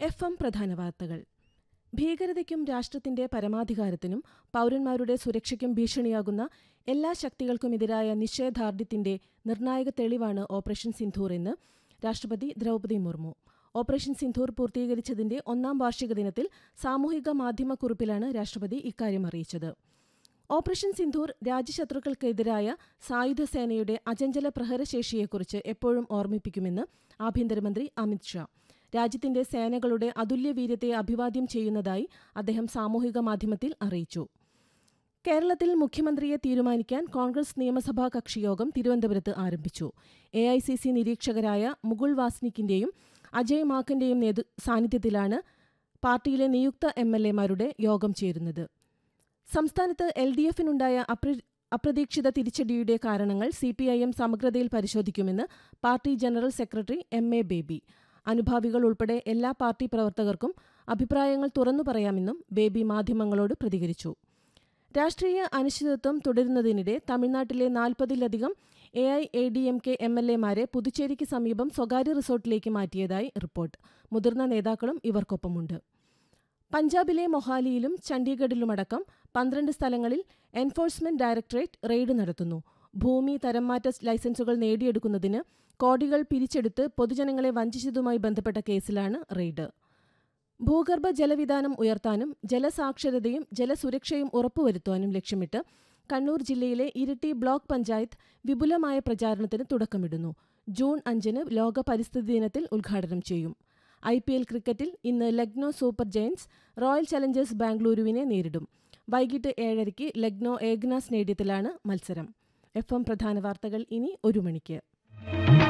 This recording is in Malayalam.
എഫ് എം പ്രധാന വാർത്തകൾ ഭീകരതയ്ക്കും രാഷ്ട്രത്തിന്റെ പരമാധികാരത്തിനും പൗരന്മാരുടെ സുരക്ഷയ്ക്കും ഭീഷണിയാകുന്ന എല്ലാ ശക്തികൾക്കുമെതിരായ നിശ്ചയദാർഢ്യത്തിന്റെ നിർണായക തെളിവാണ് ഓപ്പറേഷൻ സിന്ധൂർ എന്ന് രാഷ്ട്രപതി ദ്രൗപദി മുർമു ഓപ്പറേഷൻ സിന്ധൂർ പൂർത്തീകരിച്ചതിന്റെ ഒന്നാം വാർഷിക ദിനത്തിൽ സാമൂഹിക മാധ്യമക്കുറിപ്പിലാണ് രാഷ്ട്രപതി ഇക്കാര്യം അറിയിച്ചത് ഓപ്പറേഷൻ സിന്ധൂർ രാജ്യശത്രുക്കൾക്കെതിരായ സായുധ സേനയുടെ അചഞ്ചല പ്രഹരശേഷിയെക്കുറിച്ച് എപ്പോഴും ഓർമ്മിപ്പിക്കുമെന്ന് ആഭ്യന്തരമന്ത്രി അമിത് ഷാ രാജ്യത്തിന്റെ സേനകളുടെ അതുല്യ വീര്യത്തെ അഭിവാദ്യം ചെയ്യുന്നതായി അദ്ദേഹം സാമൂഹിക മാധ്യമത്തിൽ അറിയിച്ചു കേരളത്തിൽ മുഖ്യമന്ത്രിയെ തീരുമാനിക്കാൻ കോൺഗ്രസ് നിയമസഭാ കക്ഷിയോഗം തിരുവനന്തപുരത്ത് ആരംഭിച്ചു എ ഐ സി സി നിരീക്ഷകരായ മുകുൾ വാസ്നിക്കിന്റെയും അജയ് മാക്കന്റെയും നേതൃ സാന്നിധ്യത്തിലാണ് പാർട്ടിയിലെ നിയുക്ത എം എൽ എമാരുടെ യോഗം ചേരുന്നത് സംസ്ഥാനത്ത് എൽ ഡി എഫിനുണ്ടായ അപ്രതീക്ഷിത തിരിച്ചടിയുടെ കാരണങ്ങൾ സി പി ഐ എം സമഗ്രതയിൽ പരിശോധിക്കുമെന്ന് party general secretary M A Baby അനുഭാവികൾ ഉൾപ്പെടെ എല്ലാ പാർട്ടി പ്രവർത്തകർക്കും അഭിപ്രായങ്ങൾ തുറന്നു പറയാമെന്നും ബേബി മാധ്യമങ്ങളോട് പ്രതികരിച്ചു രാഷ്ട്രീയ അനിശ്ചിതത്വം തുടരുന്നതിനിടെ തമിഴ്നാട്ടിലെ നാൽപ്പതിലധികം A I A D M K M L എമാരെ പുതുച്ചേരിക്ക് സമീപം സ്വകാര്യ റിസോർട്ടിലേക്ക് മാറ്റിയതായി റിപ്പോർട്ട് മുതിർന്ന നേതാക്കളും ഇവർക്കൊപ്പമുണ്ട് പഞ്ചാബിലെ മൊഹാലിയിലും ചണ്ഡീഗഡിലുമടക്കം പന്ത്രണ്ട് സ്ഥലങ്ങളിൽ എൻഫോഴ്സ്മെന്റ് ഡയറക്ടറേറ്റ് റെയ്ഡ് നടത്തുന്നു ഭൂമി തരംമാറ്റ ലൈസൻസുകൾ നേടിയെടുക്കുന്നതിന് കോടികൾ പിരിച്ചെടുത്ത് പൊതുജനങ്ങളെ വഞ്ചിച്ചതുമായി ബന്ധപ്പെട്ട കേസിലാണ് റെയ്ഡ് ഭൂഗർഭ ജലവിധാനം ഉയർത്താനും ജലസാക്ഷരതയും ജലസുരക്ഷയും ഉറപ്പുവരുത്താനും ലക്ഷ്യമിട്ട് കണ്ണൂർ ജില്ലയിലെ ഇരിട്ടി ബ്ലോക്ക് പഞ്ചായത്ത് വിപുലമായ പ്രചാരണത്തിന് തുടക്കമിടുന്നു ജൂൺ അഞ്ചിന് ലോക പരിസ്ഥിതി ദിനത്തിൽ ഉദ്ഘാടനം ചെയ്യും ഐ പി എൽ ക്രിക്കറ്റിൽ ഇന്ന് Lucknow super giants royal challengers ബാംഗ്ലൂരുവിനെ നേരിടും വൈകിട്ട് ഏഴരയ്ക്ക് ലക്നോ ഏഗ്ന സ്റ്റേഡിയത്തിലാണ് മത്സരം എഫ് എം പ്രധാന വാർത്തകൾ ഇനി ഒരു മണിക്ക്